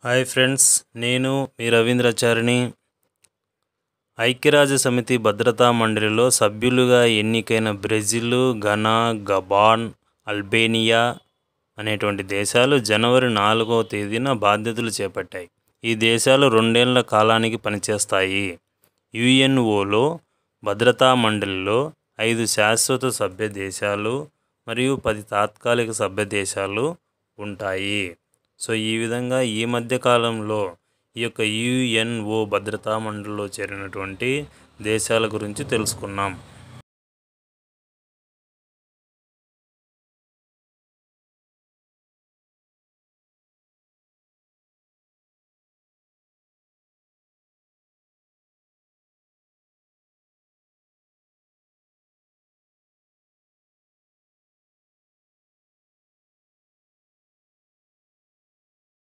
hi friends నేను మీ రవీంద్రచారిణి ఐక్యరాజ్య సమితి భద్రతా మండలిలో సభ్యులుగా ఎన్నికైన బ్రెజిల్ ఘనా గబాన్ అల్బేనియా అనేటువంటి దేశాలు జనవరి నాలుగవ తేదీన బాధ్యతలు చేపట్టాయి ఈ దేశాలు రెండేళ్ల కాలానికి పనిచేస్తాయి యుఎన్ఓలో భద్రతా మండలిలో ఐదు శాశ్వత సభ్య దేశాలు మరియు పది తాత్కాలిక సభ్య దేశాలు ఉంటాయి సో ఈ విధంగా ఈ మధ్య కాలంలో ఈ యొక్క యుఎన్ఓ భద్రతా మండలిలో చేరినటువంటి దేశాల గురించి తెలుసుకున్నాం